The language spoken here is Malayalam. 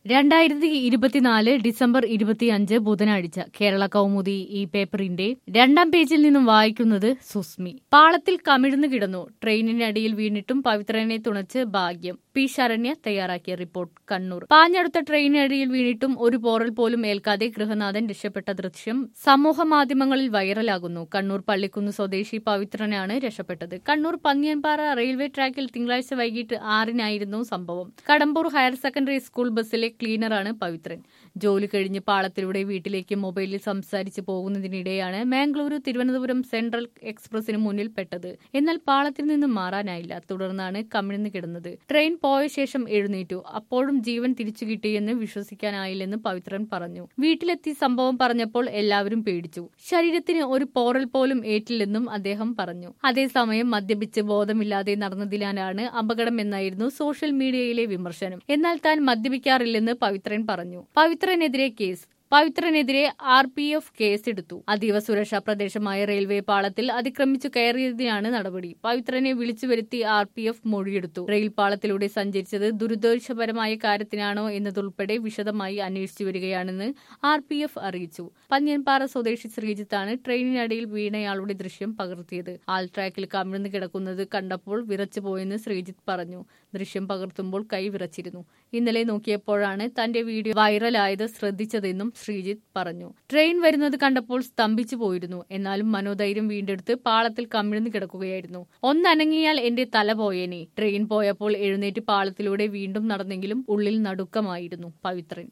രണ്ടായിരത്തി ഇരുപത്തിനാല് ഡിസംബർ ഇരുപത്തിയഞ്ച് ബുധനാഴ്ച കേരള കൗമുദി ഈ പേപ്പറിന്റെ രണ്ടാം പേജിൽ നിന്നും വായിക്കുന്നത് സുസ്മി പാളത്തിൽ കമിഴ്ന്നു കിടന്നു ട്രെയിനിനടിയിൽ വീണിട്ടും പവിത്രനെ തുണച്ച് ഭാഗ്യം പി ശരണ്യ തയ്യാറാക്കിയ റിപ്പോർട്ട് കണ്ണൂർ പാഞ്ഞടുത്ത ട്രെയിനിനടിയിൽ വീണിട്ടും ഒരു പോറൽ പോലും ഏൽക്കാതെ ഗൃഹനാഥൻ രക്ഷപ്പെട്ട ദൃശ്യം സമൂഹ മാധ്യമങ്ങളിൽ വൈറലാകുന്നു കണ്ണൂർ പള്ളിക്കുന്ന് സ്വദേശി പവിത്രനാണ് രക്ഷപ്പെട്ടത് കണ്ണൂർ പന്നിയൻപാറ റെയിൽവേ ട്രാക്കിൽ തിങ്കളാഴ്ച വൈകിട്ട് ആറിനായിരുന്നു സംഭവം കടമ്പൂർ ഹയർ സെക്കൻഡറി സ്കൂൾ ബസ്സിലെ ക്ലീനറാണ് പവിത്രൻ ജോലി കഴിഞ്ഞ് പാളത്തിലൂടെ വീട്ടിലേക്ക് മൊബൈലിൽ സംസാരിച്ച് പോകുന്നതിനിടെയാണ് മാംഗ്ലൂരു തിരുവനന്തപുരം സെൻട്രൽ എക്സ്പ്രസിന് മുന്നിൽ പെട്ടത് എന്നാൽ പാളത്തിൽ നിന്ന് മാറാനായില്ല തുടർന്നാണ് കമിഴ്ന്നു കിടന്നത് ട്രെയിൻ പോയ ശേഷം എഴുന്നേറ്റു അപ്പോഴും ജീവൻ തിരിച്ചു കിട്ടിയെന്ന് വിശ്വസിക്കാനായില്ലെന്ന് പവിത്രൻ പറഞ്ഞു വീട്ടിലെത്തി സംഭവം പറഞ്ഞപ്പോൾ എല്ലാവരും പേടിച്ചു ശരീരത്തിന് ഒരു പോറൽ പോലും ഏറ്റില്ലെന്നും അദ്ദേഹം പറഞ്ഞു അതേസമയം മദ്യപിച്ച് ബോധമില്ലാതെ നടന്നതിനാലാണ് അപകടമെന്നായിരുന്നു സോഷ്യൽ മീഡിയയിലെ വിമർശനം എന്നാൽ താൻ മദ്യപിക്കാറില്ലെന്ന് പവിത്രൻ പറഞ്ഞു പവിത്രനെതിരെ കേസ് പവിത്രനെതിരെ ആർ പി എഫ് കേസെടുത്തു അതീവ സുരക്ഷാ പ്രദേശമായ റെയിൽവേ പാളത്തിൽ അതിക്രമിച്ചു കയറിയതിനാണ് നടപടി പവിത്രനെ വിളിച്ചു വരുത്തി ആർ പി എഫ് മൊഴിയെടുത്തു റെയിൽ പാളത്തിലൂടെ സഞ്ചരിച്ചത് ദുരുദ്ദേശപരമായ കാര്യത്തിനാണോ എന്നതുൾപ്പെടെ വിശദമായി അന്വേഷിച്ചു വരികയാണെന്ന് ആർ പി എഫ് അറിയിച്ചു പന്ന്യൻപാറ സ്വദേശി ശ്രീജിത്താണ് ട്രെയിനിനടിയിൽ വീണയാളുടെ ദൃശ്യം പകർത്തിയത് ആൾ ട്രാക്കിൽ കമിഴ്ന്നു കിടക്കുന്നത് കണ്ടപ്പോൾ വിറച്ചുപോയെന്ന് ശ്രീജിത്ത് പറഞ്ഞു ദൃശ്യം പകർത്തുമ്പോൾ കൈ വിറച്ചിരുന്നു ഇന്നലെ നോക്കിയപ്പോഴാണ് തന്റെ വീഡിയോ വൈറലായത് ശ്രദ്ധിച്ചതെന്നും ശ്രീജിത്ത് പറഞ്ഞു ട്രെയിൻ വരുന്നത് കണ്ടപ്പോൾ സ്തംഭിച്ചു പോയിരുന്നു എന്നാലും മനോധൈര്യം വീണ്ടെടുത്ത് പാളത്തിൽ കമിഴ്ന്നു കിടക്കുകയായിരുന്നു ഒന്നനങ്ങിയാൽ എന്റെ തല പോയേനെ ട്രെയിൻ പോയപ്പോൾ എഴുന്നേറ്റ് പാളത്തിലൂടെ വീണ്ടും നടന്നെങ്കിലും ഉള്ളിൽ നടുക്കമായിരുന്നു പവിത്രൻ